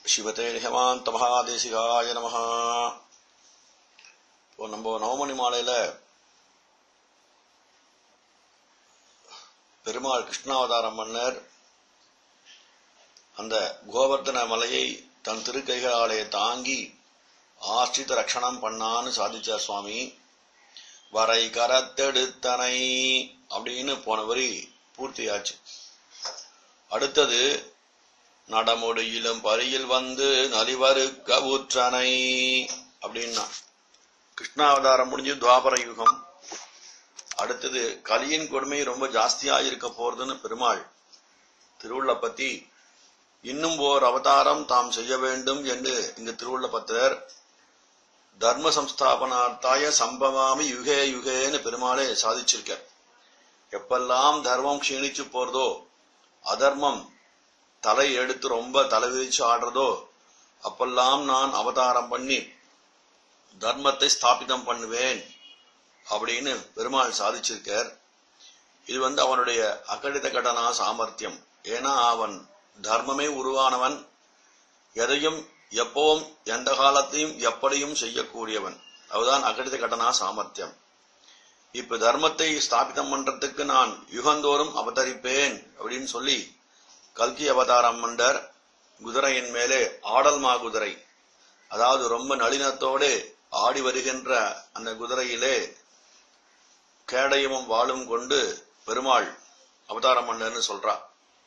சிவதே ஹேமாந்த மகாதேசிகாய நமஹ இப்போ நம்ம நவமணி மாலையில பெருமாள் கிருஷ்ணாவதாரம் மன்னர் அந்த கோவர்தன மலையை தன் திருக்கைகளாலே தாங்கி ஆஷ்டித ரக்ஷணம் பண்ணான்னு சாதிச்சார் சுவாமி வரை கரத்தெடுத்தனை அப்படின்னு போன வரி பூர்த்தியாச்சு அடுத்தது நடமுடியிலும் பரியில் வந்து நலிவருக்க ஊற்றனை அப்படின்னா கிருஷ்ணாவதாரம் முடிஞ்சு துவாபர யுகம் அடுத்தது கலியின் கொடுமை ரொம்ப ஜாஸ்தியா இருக்க போறதுன்னு பெருமாள் திருவுள்ள பத்தி இன்னும் ஓர் அவதாரம் தாம் செய்ய வேண்டும் என்று இந்த திருவுள்ள பத்திரர் தர்ம சம்ஸ்தாபனார்த்தாய சம்பவாமி யுகே யுகேன்னு பெருமாளே சாதிச்சிருக்கார் எப்பெல்லாம் தர்மம் க்ஷீணிச்சு போறதோ அதர்மம் தலை எடுத்து ரொம்ப தலை விரிச்சு ஆடுறதோ அப்பெல்லாம் நான் அவதாரம் பண்ணி தர்மத்தை ஸ்தாபிதம் பண்ணுவேன் அப்படின்னு பெருமாள் சாதிச்சிருக்கார் இது வந்து அவனுடைய அகடித கடனா சாமர்த்தியம் ஏன்னா அவன் தர்மமே உருவானவன் எதையும் எப்பவும் எந்த காலத்தையும் எப்படியும் செய்யக்கூடியவன் அதுதான் அகடித கடனா சாமர்த்தியம் இப்ப தர்மத்தை ஸ்தாபிதம் பண்றதுக்கு நான் யுகந்தோறும் அவதரிப்பேன் அப்படின்னு சொல்லி கல்கி அவதாரம் மண்டர் குதிரையின் மேலே ஆடல்மா குதிரை அதாவது ரொம்ப நளினத்தோடு ஆடி வருகின்ற அந்த குதிரையிலே கேடயமும் வாளும் கொண்டு பெருமாள் அவதாரம் மன்னர்னு சொல்றா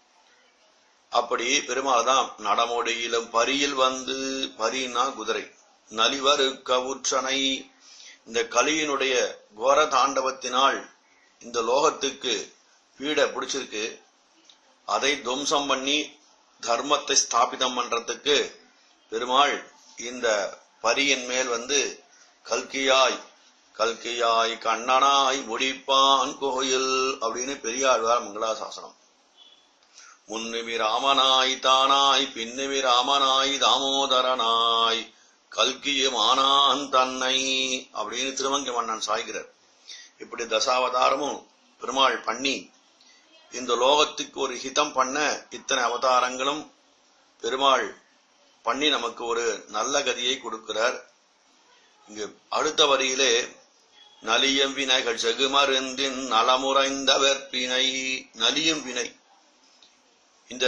அப்படி பெருமாள் தான் நடமொடியிலும் பரியில் வந்து பரினா குதிரை நலிவரு கவுற்றனை இந்த கலியினுடைய கோர தாண்டவத்தினால் இந்த லோகத்துக்கு பீட பிடிச்சிருக்கு அதை துவம்சம் பண்ணி தர்மத்தை ஸ்தாபிதம் பண்றதுக்கு பெருமாள் இந்த பரியின் மேல் வந்து கல்கியாய் கல்கியாய் கண்ணனாய் முடிப்பான் கோயில் அப்படின்னு பெரியாழ்வார் மங்களாசாசனம் முன்னுமி ராமனாய் தானாய் பின்னுமி ராமனாய் தாமோதரனாய் கல்கியுமானான் தன்னை அப்படின்னு திருவங்கி மன்னன் சாய்கிறார் இப்படி தசாவதாரமும் பெருமாள் பண்ணி இந்த லோகத்துக்கு ஒரு ஹிதம் பண்ண இத்தனை அவதாரங்களும் பெருமாள் பண்ணி நமக்கு ஒரு நல்ல கதியை கொடுக்கிறார் இங்கு அடுத்த வரியிலே நலியம் வினைகள் செகுமருந்தின் நலமுறைந்த வெற்பினை நலியும் வினை இந்த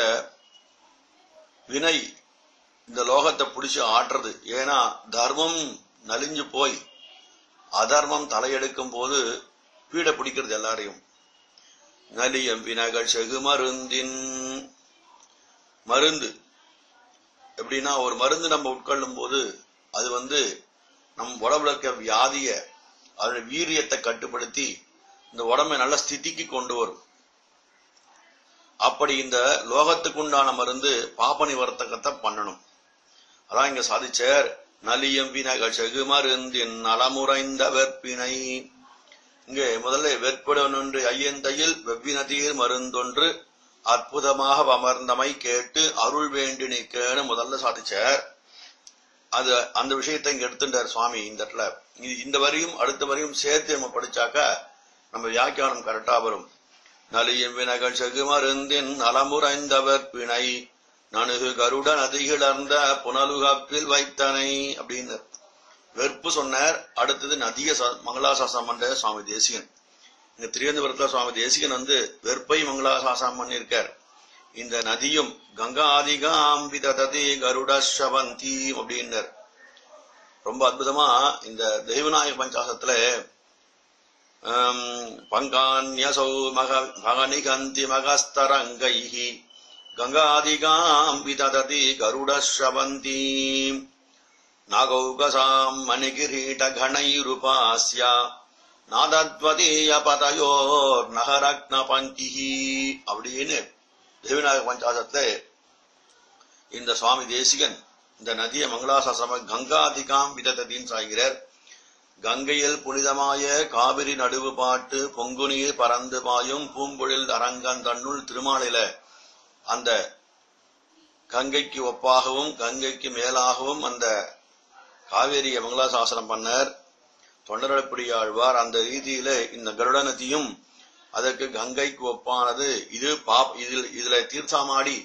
வினை இந்த லோகத்தை பிடிச்சு ஆட்டுறது ஏன்னா தர்மம் நலிஞ்சு போய் அதர்மம் தலையெடுக்கும் போது பீட பிடிக்கிறது எல்லாரையும் நலியம் வினைகள் செகு மருந்தின் மருந்து எப்படின்னா ஒரு மருந்து நம்ம உட்கொள்ளும் போது அது வந்து நம் உடம்புல இருக்க வியாதிய அதோட வீரியத்தை கட்டுப்படுத்தி இந்த உடம்பை நல்ல ஸ்திதிக்கு கொண்டு வரும் அப்படி இந்த லோகத்துக்கு உண்டான மருந்து பாப்ப நிவர்த்தகத்தை பண்ணணும் அதான் இங்க சாதிச்சார் நலியம் வினகள் செகு மருந்தின் நலமுறைந்த வெற்பினை இங்கே முதல்ல வெற்புடனொன்று ஐயந்தையில் வெவ்வினதீர் மருந்தொன்று அற்புதமாக அமர்ந்தமை கேட்டு அருள் வேண்டி நிற்கன்னு முதல்ல சாதிச்சார் அது அந்த விஷயத்தை இங்க எடுத்துட்டார் சுவாமி இந்த இடத்துல இந்த வரியும் அடுத்த வரியும் சேர்த்து நம்ம படிச்சாக்க நம்ம வியாக்கியானம் கரெக்டா வரும் நலியும் வினகள் செகு மருந்தின் நலமுறைந்தவர் பிணை நணுகு கருட நதிகிளர்ந்த புனலுகப்பில் வைத்தனை அப்படின்னு வெறுப்பு சொன்னார் அடுத்தது நதிய மங்களாசாசனம் பண்ற சுவாமி தேசிகன் இங்க திருவனந்தபுரத்துல சுவாமி தேசிகன் வந்து வெறுப்பை மங்களாசாசனம் பண்ணியிருக்கார் இந்த நதியும் கங்காதிகாம் விதததி கருட சவந்தி அப்படின்னர் ரொம்ப அற்புதமா இந்த தெய்வநாயக பஞ்சாசத்துல பங்கான்யசௌ மக மகனிகந்தி மகஸ்தரங்கைஹி கங்காதிகாம் விதததி கருட சவந்தி நாகௌகசாம் மணிகிரீட கணைருபாஸ்யா நாதத்வதீய பதயோர் நகரக்ன பங்கிஹி அப்படின்னு தேவிநாயக பஞ்சாசத்துல இந்த சுவாமி தேசிகன் இந்த நதிய மங்களாசாசம கங்காதிகாம் விதத்ததின்னு சாய்கிறார் கங்கையில் புனிதமாய காவிரி நடுவு பாட்டு பொங்குநீர் பறந்து பாயும் பூம்பொழில் அரங்கன் தன்னுள் திருமாலில அந்த கங்கைக்கு ஒப்பாகவும் கங்கைக்கு மேலாகவும் அந்த காவேரிய மங்களாசாசனம் பண்ணார் தொண்டரப்பிடியாழ்வார் அந்த ரீதியில இந்த கருட நதியும் அதற்கு கங்கைக்கு ஒப்பானது இது பாப் இதில் இதுல தீர்த்தமாடி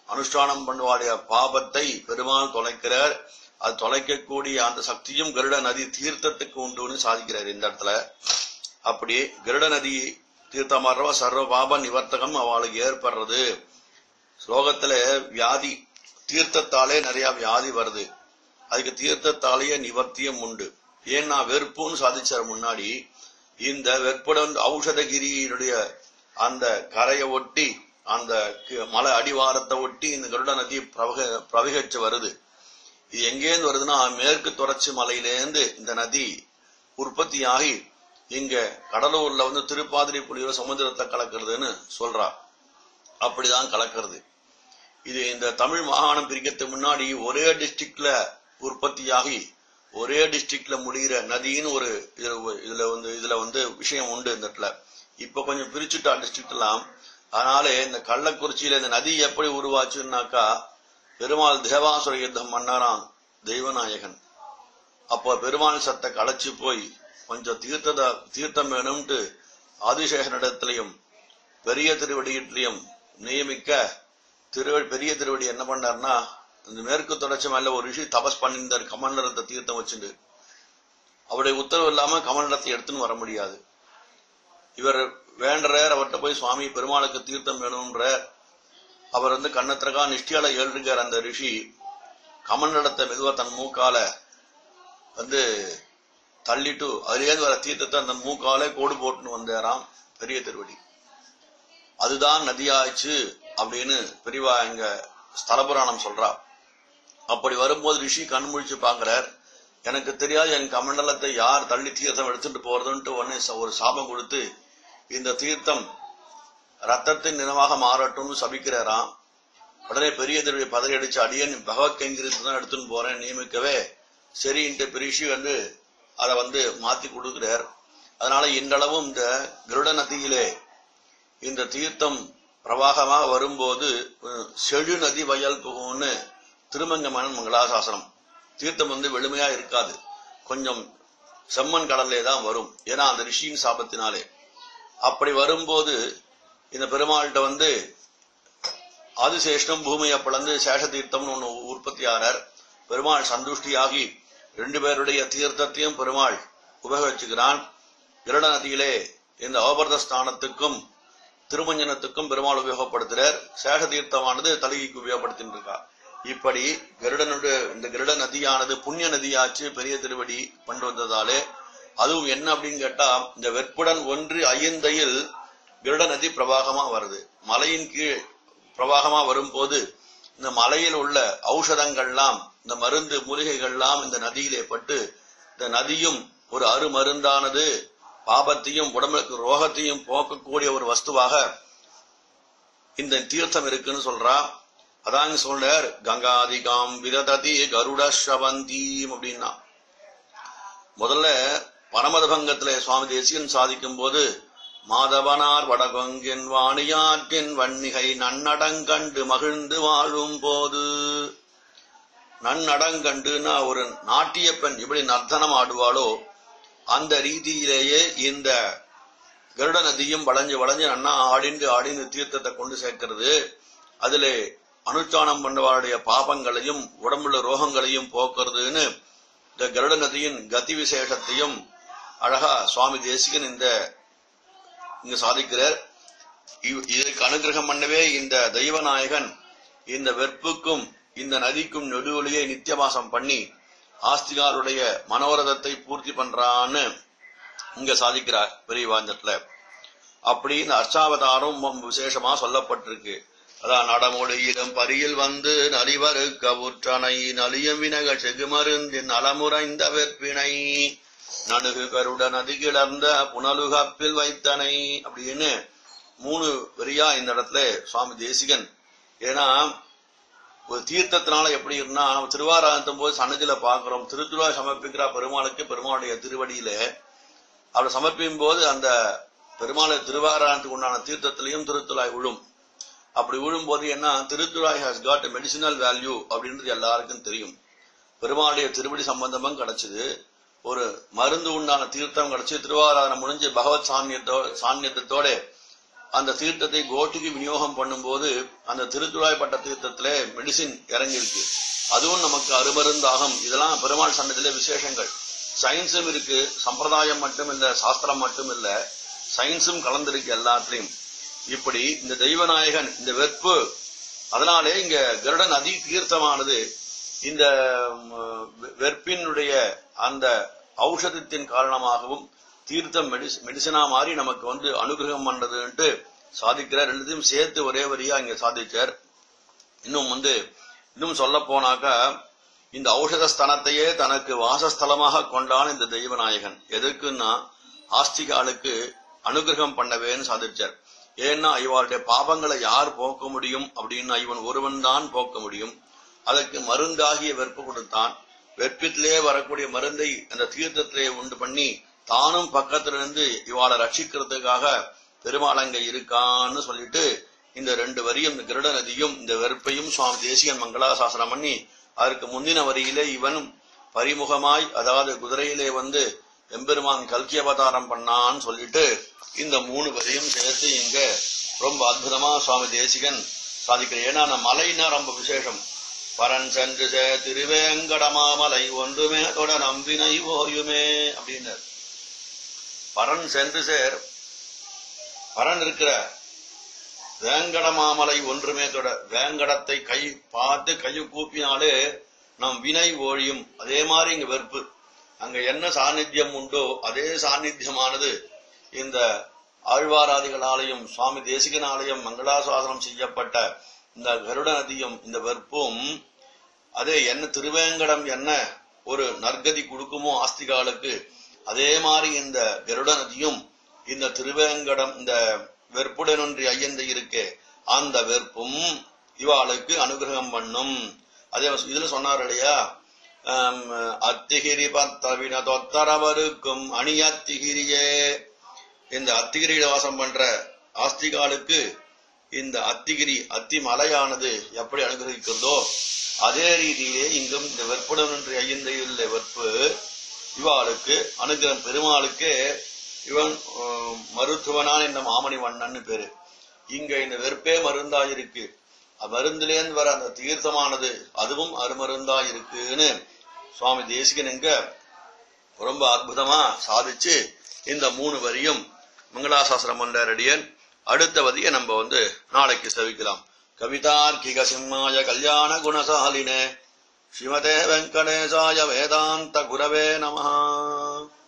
அனுஷ்டானம் பண்ணுவாடைய பாபத்தை பெருமாள் தொலைக்கிறார் அது தொலைக்கக்கூடிய அந்த சக்தியும் கருட நதி தீர்த்தத்துக்கு உண்டுன்னு சாதிக்கிறார் இந்த இடத்துல அப்படி கருட நதி தீர்த்தமாடுறவ சர்வ பாப நிவர்த்தகம் அவளுக்கு ஏற்படுறது ஸ்லோகத்துல வியாதி தீர்த்தத்தாலே நிறைய வியாதி வருது அதுக்கு தீர்த்தத்தாலேயே நிவர்த்தியம் உண்டு ஏன்னா வெறுப்புன்னு சாதிச்சார் முன்னாடி இந்த வெற்புடன் ஔஷதகிரியினுடைய அந்த கரையை ஒட்டி அந்த கி- மலை அடிவாரத்தை ஒட்டி இந்த கருட நதி பிரவக பிரவகிச்சு வருது இது எங்கேருந்து வருதுன்னா மேற்கு தொடர்ச்சி மலையிலேருந்து இந்த நதி உற்பத்தியாகி இங்க கடலூர்ல வந்து திருப்பாதிரி புலியூர் சமுத்திரத்தை கலக்கிறதுன்னு சொல்றா அப்படிதான் கலக்கிறது இது இந்த தமிழ் மாகாணம் பிரிக்கிறதுக்கு முன்னாடி ஒரே டிஸ்ட்ரிக்ட்ல உற்பத்தியாகி ஒரே டிஸ்ட்ரிக்ட்ல முடிகிற நதின்னு ஒரு இதுல ஒ- இதுல வந்து இதுல வந்து விஷயம் உண்டு இந்த இடத்துல இப்ப கொஞ்சம் பிரிச்சுட்டா டிஸ்ட்ரிக்ட் எல்லாம் அதனால இந்த கள்ளக்குறிச்சியில இந்த நதி எப்படி உருவாச்சுன்னாக்கா பெருமாள் தேவாசுர யுத்தம் மன்னரான் தெய்வநாயகன் அப்போ பெருமாள் சத்தை களைச்சு போய் கொஞ்சம் தீர்த்தத தீர்த்தம் வேணும்ட்டு ஆதிசேஷனிடத்திலையும் பெரிய திருவடியிட்லையும் நியமிக்க திரு பெரிய திருவடி என்ன பண்ணார்னா இந்த மேற்கு தொடர்ச்சி மேல ஒரு ரிஷி தபஸ் பண்ணியிருந்தார் கமண்டலத்தை தீர்த்தம் வச்சுட்டு அவருடைய உத்தரவு இல்லாம கமண்டலத்தை எடுத்துன்னு வர முடியாது இவர் வேண்டறார் அவர்கிட்ட போய் சுவாமி பெருமாளுக்கு தீர்த்தம் வேணும்ன்ற அவர் வந்து கண்ணத்திரகா நிஷ்டியால எழுதுகிறார் அந்த ரிஷி கமண்டலத்தை மெதுவா தன் மூக்கால வந்து தள்ளிட்டு அதுலேருந்து வர தீர்த்தத்தை அந்த மூக்காலே கோடு போட்டுன்னு வந்தாராம் பெரிய திருவடி அதுதான் நதியாச்சு அப்படின்னு பெரியவா எங்க ஸ்தல புராணம் சொல்றா அப்படி வரும்போது ரிஷி கண் முழிச்சு பாக்குறார் எனக்கு தெரியாது என் கமண்டலத்தை யார் தள்ளி தீர்த்தம் எடுத்துட்டு போறதுன்ட்டு உடனே ச- ஒரு சாபம் கொடுத்து இந்த தீர்த்தம் ரத்தத்தின் நிறமாக மாறட்டும்னு சபிக்கிறாராம் உடனே பெரிய திருவிழை பதறி அடிச்சு அடியன் பகவத் கைங்கிரத்து தான் எடுத்துன்னு போறேன் நியமிக்கவே சரின்ட்டு பெரிஷி வந்து அதை வந்து மாத்தி கொடுக்கிறார் அதனால இன்றளவும் இந்த கருட நதியிலே இந்த தீர்த்தம் பிரவாகமாக வரும்போது அஹ், செழு நதி வயல் புகும்னு திருமங்கமன் மங்களாசாசனம் தீர்த்தம் வந்து வெளுமையா இருக்காது கொஞ்சம் செம்மண் கடல்லே தான் வரும் ஏன்னா அந்த ரிஷியின் சாபத்தினாலே அப்படி வரும்போது இந்த பெருமாள்கிட்ட வந்து ஆதிசேஷனும் பூமியை பிளந்து சேஷ தீர்த்தம்னு ஒண்ணு உற்பத்தி ஆறார் பெருமாள் சந்துஷ்டியாகி ரெண்டு பேருடைய தீர்த்தத்தையும் பெருமாள் உபயோகிச்சுக்கிறான் கிருட நதியிலே இந்த அவபர்த ஸ்தானத்துக்கும் திருமஞ்சனத்துக்கும் பெருமாள் உபயோகப்படுத்துறார் சேஷ தீர்த்தமானது தலிகைக்கு உபயோகப்படுத்தின்னு இருக்கா இப்படி கருடனுடைய இந்த கருட நதியானது புண்ணிய நதியாச்சு பெரிய திருவடி கொண்டு வந்ததாலே அதுவும் என்ன அப்படின்னு கேட்டா இந்த வெற்புடன் ஒன்று ஐயந்தையில் கருட நதி பிரவாகமா வருது மலையின் கீழ் பிரவாகமா வரும்போது இந்த மலையில் உள்ள ஔஷதங்கள்லாம் இந்த மருந்து மூலிகைகள்லாம் இந்த நதியிலே பட்டு இந்த நதியும் ஒரு அருமருந்தானது பாபத்தையும் உடம்புக்கு ரோகத்தையும் போக்கக்கூடிய ஒரு வஸ்துவாக இந்த தீர்த்தம் இருக்குன்னு சொல்றா அதாங்க சொல்றார் கங்காதிகாம் விதததி கருட ஸ்ரவந்தீம் அப்படின்னா முதல்ல பரமதபங்கத்திலே சுவாமி தேசிகன் சாதிக்கும் போது மாதவனார் வடகொங்கின் வாணியாற்றின் வன்னிகை நன்னடங்கண்டு மகிழ்ந்து வாழும் போது நன்னடங்கண்டுன்னா ஒரு நாட்டிய பெண் எப்படி நர்த்தனம் ஆடுவாளோ அந்த ரீதியிலேயே இந்த கருட நதியும் வளைஞ்சு வளைஞ்சு நன்னா ஆடிந்து ஆடிந்து தீர்த்தத்தை கொண்டு சேர்க்கிறது அதிலே அனுஷ்டானம் பண்ணவாளுடைய பாபங்களையும் உடம்புல ரோகங்களையும் போக்குறதுன்னு இந்த கருட நதியின் கதி விசேஷத்தையும் அழகா சுவாமி தேசிகன் இந்த இங்க சாதிக்கிறார் இவ்- இதற்கு அனுகிரகம் பண்ணவே இந்த தெய்வநாயகன் இந்த வெற்புக்கும் இந்த நதிக்கும் நெடுவழியை நித்தியவாசம் பண்ணி ஆஸ்திகாருடைய மனோரதத்தை பூர்த்தி பண்றான்னு இங்க சாதிக்கிறார் பெரியவாஞ்சத்துல அப்படி இந்த அர்ச்சாவதாரம் ரொம்ப விசேஷமா சொல்லப்பட்டிருக்கு அதான் நடமொழியிடம் பரியில் வந்து நலிவரு கவுற்றனை நலியம் வினக செகுமருந்தின் நலமுறைந்த வெற்பினை நணுகு கருட நதி கிளர்ந்த புனலுகப்பில் வைத்தனை அப்படின்னு மூணு வரியா இந்த இடத்துல சுவாமி தேசிகன் ஏன்னா ஒரு தீர்த்தத்தினால எப்படி இருந்தா நம்ம திருவாராயத்தும் போது சன்னதியில பாக்குறோம் திருத்துவா சமர்ப்பிக்கிற பெருமாளுக்கு பெருமாளுடைய திருவடியில அவர் சமர்ப்பிக்கும் போது அந்த பெருமாளை திருவாராயணத்துக்கு உண்டான தீர்த்தத்திலையும் திருத்துழாய் விழும் அப்படி விழும்போது என்ன திருத்துழாய் ஹாஸ் காட் மெடிசினல் வேல்யூ அப்படின்றது எல்லாருக்கும் தெரியும் பெருமாளுடைய திருவடி சம்பந்தமும் கிடைச்சது ஒரு மருந்து உண்டான தீர்த்தம் கிடைச்சு திருவாராதனம் முடிஞ்சு பகவத் சாநியத்தோ சாநியத்தோட அந்த தீர்த்தத்தை கோட்டுக்கு விநியோகம் பண்ணும்போது அந்த திருத்துழாய்ப்பட்ட தீர்த்தத்திலே மெடிசின் இறங்கியிருக்கு அதுவும் நமக்கு அருமருந்தாகும் இதெல்லாம் பெருமாள் சன்னதியில விசேஷங்கள் சயின்ஸும் இருக்கு சம்பிரதாயம் மட்டும் இல்ல சாஸ்திரம் மட்டும் இல்ல சயின்ஸும் கலந்திருக்கு எல்லாத்துலயும் இப்படி இந்த தெய்வநாயகன் இந்த வெற்பு அதனாலே இங்க கருட நதி தீர்த்தமானது இந்த ம், வெ- வெற்பினுடைய அந்த ஔஷதத்தின் காரணமாகவும் தீர்த்தம் மெடிசி- மெடிசனா மாறி நமக்கு வந்து அனுகிரகம் பண்றதுன்ட்டு சாதிக்கிறார் ரெண்டுத்தையும் சேர்த்து ஒரே வரியா இங்க சாதிச்சார் இன்னும் வந்து இன்னும் சொல்ல போனாக்கா இந்த ஔஷத ஸ்தலத்தையே தனக்கு வாசஸ்தலமாக கொண்டான் இந்த தெய்வநாயகன் எதற்குன்னா ஆஸ்திகாலுக்கு அனுகிரகம் பண்ணவேன்னு சாதிச்சார் ஏன்னா இவருடைய பாபங்களை யார் போக்க முடியும் அப்படின்னா இவன் ஒருவன் தான் போக்க முடியும் அதற்கு மருந்தாகிய வெற்பு கொடுத்தான் வெற்பித்திலே வரக்கூடிய மருந்தை அந்த தீர்த்தத்திலே உண்டு பண்ணி தானும் பக்கத்துல இருந்து இவாளை ரட்சிக்கிறதுக்காக பெருமாள் அங்க இருக்கான்னு சொல்லிட்டு இந்த ரெண்டு வரியும் இந்த கருட நதியும் இந்த வெறுப்பையும் சுவாமி தேசிகன் மங்களாசாசனம் பண்ணி அதற்கு முந்தின வரியிலே இவன் பரிமுகமாய் அதாவது குதிரையிலே வந்து எம்பெருமான் கல்கி அவதாரம் பண்ணான்னு சொல்லிட்டு இந்த மூணு வரியும் சேர்த்து இங்க ரொம்ப அற்புதமா சுவாமி தேசிகன் சாதிக்கிறேன் ஏன்னா அந்த மலைன்னா ரொம்ப விசேஷம் பரன் சென்று சே திருவேங்கடமாமலை ஒன்றுமே தொட நம்பினை ஓயுமே அப்படின்னார் பரன் சென்று சேர் பரன் இருக்கிற வேங்கடமாமலை ஒன்றுமே தொட வேங்கடத்தை கை பார்த்து கையை கூப்பினாலே நம் வினை ஒழியும் அதே மாதிரி இங்க வெறுப்பு அங்க என்ன சாநித்தியம் உண்டோ அதே சாநித்தியமானது இந்த ஆழ்வாராதிகளாலையும் சுவாமி தேசிகனாலயம் மங்களாசாசனம் செய்யப்பட்ட இந்த கருட நதியும் இந்த வெறுப்பும் அதே என்ன திருவேங்கடம் என்ன ஒரு நற்கதி கொடுக்குமோ ஆஸ்திகாலுக்கு அதே மாதிரி இந்த கருட நதியும் இந்த திருவேங்கடம் இந்த வெற்புடனொன்றி ஐயந்தை இருக்கே அந்த வெறுப்பும் இவாளுக்கு அனுகிரகம் பண்ணும் அதே இதுல சொன்னார் இல்லையா ஆம், அத்திகிரி பத்தவின தொத்தரவருக்கும் அணி அத்திகிரியே இந்த அத்திகிரியில வாசம் பண்ற ஆஸ்திகாலுக்கு இந்த அத்திகிரி அத்தி மலையானது எப்படி அனுகிரகிக்கிறதோ அதே ரீதியிலே இங்கும் இந்த வெற்புடன் என்று ஐயந்தையுள்ள வெற்பு இவாளுக்கு அனுகிரகம் பெருமாளுக்கு இவன் ஆஹ், மருத்துவனான் இந்த மாமணி வண்ணன்னு பேரு இங்க இந்த வெறுப்பே மருந்தாயிருக்கு மருந்திலேந்து வர அந்த தீர்த்தமானது அதுவும் அருமருந்தாயிருக்குன்னு சுவாமி தேசிகன் இங்க ரொம்ப அற்புதமா சாதிச்சு இந்த மூணு வரியும் மங்களாசாசனம் பண்ற ரெடியன் அடுத்த வரியை நம்ம வந்து நாளைக்கு செவிக்கலாம் கவிதார்க்கிக சிம்மாய கல்யாண குணசாலினே ஸ்ரீமதே வெங்கடேசாய வேதாந்த குரவே நமஹா